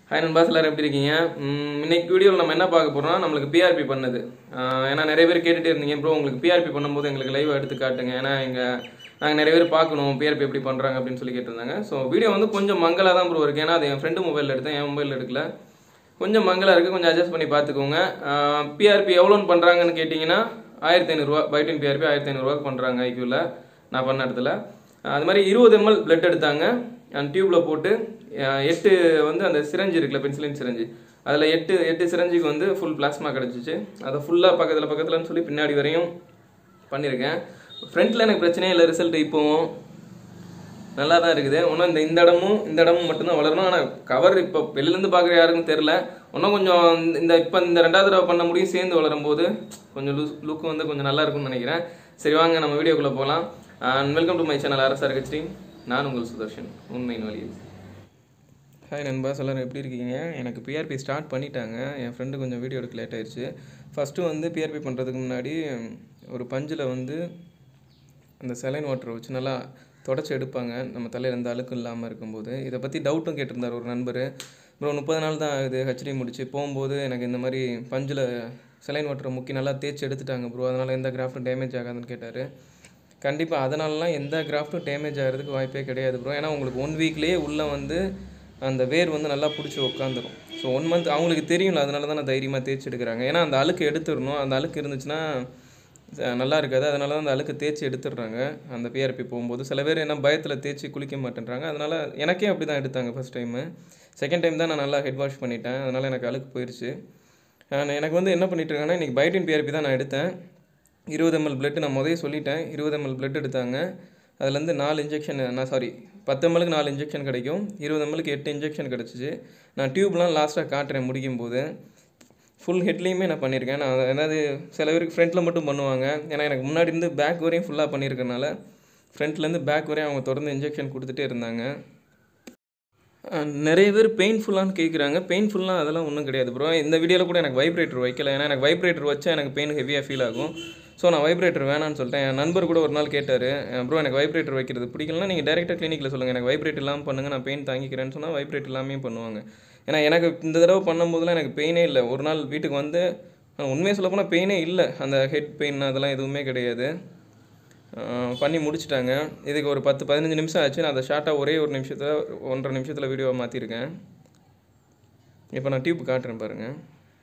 hi நண்பாஸ் எல்லாரும் எப்படி இருக்கீங்க ம், இன்னைக்கு வீடியோவில் நம்ம என்ன பார்க்க போறோம்னா நம்மளுக்கு பிஆர்பி பண்ணது ஆஹ் ஏன்னா நிறைய பேர் கேட்டுட்டே இருந்தீங்க ப்ரோ உங்களுக்கு பிஆர்பி பண்ணும்போது எங்களுக்கு லைவ் எடுத்து காட்டுங்க ஏன்னா எங்க நாங்கள் நிறைய பேர் பார்க்கணும் பிஆர்பி எப்படி பண்ணுறாங்க அப்படின்னு சொல்லி கேட்டிருந்தாங்க ஸோ வீடியோ வந்து கொஞ்சம் மங்கலாக தான் ப்ரோ இருக்கு ஏன்னா அது என் ஃப்ரெண்டு மொபைலில் எடுத்தேன் என் மொபைலில் எடுக்கல கொஞ்சம் மங்கலாக இருக்குது கொஞ்சம் அட்ஜஸ்ட் பண்ணி பார்த்துக்கோங்க பிஆர்பி எவ்வளோன்னு பண்ணுறாங்கன்னு கேட்டிங்கன்னா ஆயிரத்தி ஐநூறுரூவா பைட்டின் பிஆர்பி ஆயிரத்தி ஐநூறுரூவாக்கு பண்ணுறாங்க ஐக்யூவில் நான் பண்ண இடத்துல அஹ் அது மாதிரி இருபது எம்எல் பிளட் எடுத்தாங்க அந்த டியூப்பில் போட்டு அஹ் எட்டு வந்து அந்த சிரஞ்சு இருக்குல்ல பென்சிலின் சிரஞ்சு அதில் எட்டு எட்டு சிரஞ்சுக்கு வந்து ஃபுல் பிளாஸ்மா கிடச்சிச்சு அதை ஃபுல்லாக பக்கத்தில் பக்கத்துலன்னு சொல்லி பின்னாடி வரையும் பண்ணியிருக்கேன் ஃப்ரண்ட்டில் எனக்கு பிரச்சனையே இல்லை ரிசல்ட் இப்போவும் நல்லா தான் இருக்குது இன்னும் இந்த இந்த இடமும் இந்த இடமும் மட்டும்தான் வளரணும் ஆனால் கவர் இப்போ வெளிலேருந்து பார்க்குற யாருக்கும் தெரில இன்னும் கொஞ்சம் இந்த- இந்த இப்போ இந்த ரெண்டாவது தடவை பண்ண முடியும் சேர்ந்து வளரும் போது கொஞ்சம் லுக் லுக் வந்து கொஞ்சம் நல்லா இருக்கும்னு நினைக்கிறேன் சரி வாங்க நம்ம வீடியோக்குள்ளே போகலாம் and welcome to my channel அரசார் கட்சி நான் உங்கள் சுதர்ஷன் உண்மையின் வழியில் ஹாய் நண்பா எல்லாரும் எப்படி இருக்கீங்க எனக்கு பிஆர்பி ஸ்டார்ட் பண்ணிட்டாங்க என் ஃப்ரெண்டு கொஞ்சம் வீடியோ எடுக்க லேட் ஆயிடுச்சு ஃபஸ்ட்டு வந்து பிஆர்பி பண்ணுறதுக்கு முன்னாடி ஒரு பஞ்சில் வந்து அந்த செலைன் வாட்டரை வச்சு நல்லா தொடச்சி எடுப்பாங்க நம்ம தலையில் எந்த அழுக்கும் இல்லாமல் இருக்கும்போது இதை பற்றி டவுட்டும் கேட்டிருந்தார் ஒரு நண்பர் ப்ரோ முப்பது நாள் தான் ஆகுது ஹெச்டி முடிச்சு போகும்போது எனக்கு இந்த மாதிரி பஞ்சில் செலைன் வாட்டரை முக்கி நல்லா தேய்ச்சி எடுத்துட்டாங்க ப்ரோ அதனால் எந்த கிராஃப்ட்டும் டேமேஜ் ஆகாதுன்னு கேட்டார் கண்டிப்பாக அதனாலலாம் எந்த கிராஃப்ட்டும் டேமேஜ் ஆகிறதுக்கு வாய்ப்பே கிடையாது ப்ரோ ஏன்னா உங்களுக்கு ஒன் வீக்லேயே உள்ளே வந்து அந்த வேர் வந்து நல்லா பிடிச்சி உட்காந்துரும் ஸோ ஒன் மந்த் அவங்களுக்கு தெரியும்ல அதனால தான் நான் தைரியமாக தேய்ச்சி எடுக்கிறாங்க ஏன்னா அந்த அழுக்கு எடுத்துடணும் அந்த அழுக்கு இருந்துச்சுன்னா அஹ் நல்லா இருக்காது அதனால தான் அந்த அழுக்கு தேய்ச்சி எடுத்துடுறாங்க அந்த பிஆர்பி போகும்போது சில பேர் என்ன பயத்தில் தேய்ச்சி குளிக்க மாட்டேன்றாங்க அதனால் எனக்கே அப்படி தான் எடுத்தாங்க ஃபஸ்ட் டைமு செகண்ட் டைம் தான் நான் நல்லா ஹெட் வாஷ் பண்ணிட்டேன் அதனால் எனக்கு அழுக்கு போயிடுச்சு நான் எனக்கு வந்து என்ன பண்ணிட்டு இருக்காங்கன்னா இன்றைக்கி பைட்டின் பிஆர்பி தான் நான் எடுத்தேன் இருபது எம்எல் பிளட் நான் முதலே சொல்லிட்டேன் இருபது எம்எல் பிளட் எடுத்தாங்க அதுலேருந்து நாலு இன்ஜெக்ஷன் நான் சாரி பத்து எம்எல்க்கு நாலு இன்ஜெக்ஷன் கிடைக்கும் இருபது எம்எல்க்கு எட்டு இன்ஜெக்ஷன் கிடச்சிச்சு நான் டியூப்லாம் லாஸ்ட்டாக காட்டுறேன் முடிக்கும் போது ஃபுல் ஹெட்லேயுமே நான் பண்ணியிருக்கேன் நான் அதாவது சில பேருக்கு ஃப்ரண்ட்டில் மட்டும் பண்ணுவாங்க ஏன்னா எனக்கு முன்னாடி இருந்து பேக் வரையும் ஃபுல்லாக பண்ணியிருக்கனால ஃப்ரண்ட்லேருந்து பேக் வரையும் அவங்க தொடர்ந்து இன்ஜெக்ஷன் கொடுத்துட்டே இருந்தாங்க அஹ் நிறைய பேர் பெயின்ஃபுல்லான்னு கேட்குறாங்க பெயின்ஃபுல்லாக அதெல்லாம் ஒன்றும் கிடையாது ப்ரோ இந்த வீடியோவில் கூட எனக்கு வைப்ரேட்டர் வைக்கல ஏன்னா எனக்கு வைப்ரேட்டர் வச்சா எனக்கு பெயின் ஹெவியாக ஃபீல் ஆகும் ஸோ நான் வைப்ரேட்டர் வேணான்னு சொல்லிட்டேன் என் நண்பர் கூட ஒரு நாள் கேட்டார் ப்ரோ எனக்கு வைப்ரேட்டர் வைக்கிறது பிடிக்கலனா நீங்கள் டேரெக்டாக கிளினிக்கில் சொல்லுங்கள் எனக்கு வைப்ரேட் இல்லாமல் பண்ணுங்கள் நான் பெயின் தாங்கிக்கிறேன்னு சொன்னால் வைப்ரேட் இல்லாமையும் பண்ணுவாங்க ஏன்னா எனக்கு இந்த தடவை பண்ணும்போதெல்லாம் எனக்கு பெயினே இல்லை ஒரு நாள் வீட்டுக்கு வந்து உண்மையை சொல்ல போனால் பெயினே இல்லை அந்த ஹெட் பெயின் அதெல்லாம் எதுவுமே கிடையாது ஆஹ் பண்ணி முடிச்சிட்டாங்க இதுக்கு ஒரு பத்து பதினஞ்சு நிமிஷம் ஆச்சு நான் அதை ஷார்ட்டாக ஒரே ஒரு நிமிஷத்தில் ஒன்றரை நிமிஷத்தில் வீடியோவை மாற்றிருக்கேன் இப்போ நான் டியூப் காட்டுறேன் பாருங்கள்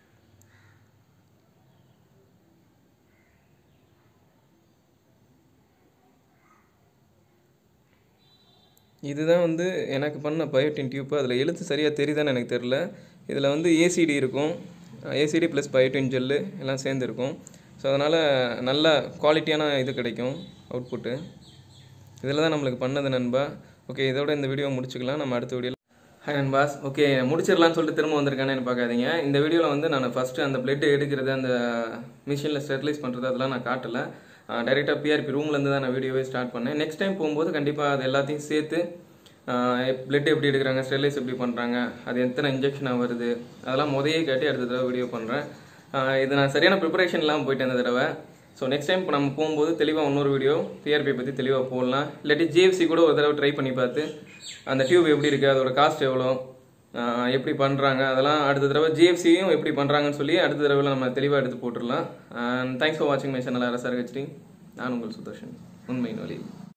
இதுதான் வந்து எனக்கு பண்ண பயோட்டின் டியூப் அதில் எழுத்து சரியாக தெரியுதான்னு எனக்கு தெரில இதில் வந்து ஏசிடி இருக்கும் ஏசிடி ப்ளஸ் பயோட்டின் ஜெல்லு எல்லாம் சேர்ந்து இருக்கும் ஸோ அதனால் நல்ல குவாலிட்டியான இது கிடைக்கும் அவுட்புட்டு இதில் தான் நம்மளுக்கு பண்ணது நண்பா ஓகே இதோட இந்த வீடியோ முடிச்சுக்கலாம் நம்ம அடுத்த வீடியோவில் ஹாய் நண்பாஸ் ஓகே முடிச்சிடலாம்னு சொல்லிட்டு திரும்ப வந்திருக்கானேன்னு பார்க்காதீங்க இந்த வீடியோவில் வந்து நான் ஃபஸ்ட்டு அந்த பிளட் எடுக்கிறது அந்த மிஷினில் ஸ்டெர்லைஸ் பண்ணுறது அதெல்லாம் நான் காட்டலை டைரெக்டாக பிஆர்பி ரூம்லேருந்து தான் நான் வீடியோவே ஸ்டார்ட் பண்ணேன் நெக்ஸ்ட் டைம் போகும்போது கண்டிப்பாக அது எல்லாத்தையும் சேர்த்து பிளட் எப்படி எடுக்கிறாங்க ஸ்டெர்லைஸ் எப்படி பண்ணுறாங்க அது எத்தனை இன்ஜெக்ஷனாக வருது அதெல்லாம் முதையே காட்டி அடுத்த தடவை வீடியோ பண்ணுறேன் இது நான் சரியான ப்ரிப்பரேஷன் இல்லாமல் போயிட்டேன் இந்த தடவை ஸோ நெக்ஸ்ட் டைம் இப்போ நம்ம போகும்போது தெளிவாக இன்னொரு வீடியோ பிஆர்பி பற்றி தெளிவாக போடலாம் இல்லாட்டி ஜிஎஃப்சி கூட ஒரு தடவை ட்ரை பண்ணி பார்த்து அந்த டியூப் எப்படி இருக்குது அதோட காஸ்ட் எவ்வளோ ஆஹ் எப்படி பண்ணுறாங்க அதெல்லாம் அடுத்த தடவை ஜிஎஃப்சியும் எப்படி பண்ணுறாங்கன்னு சொல்லி அடுத்த தடவை நம்ம தெளிவாக எடுத்து போட்டுடலாம் தேங்க்ஸ் ஃபார் வாட்சிங் மை சேனல் அரசார் கட்சி நான் உங்கள் சுதர்ஷன் உண்மையின் வழி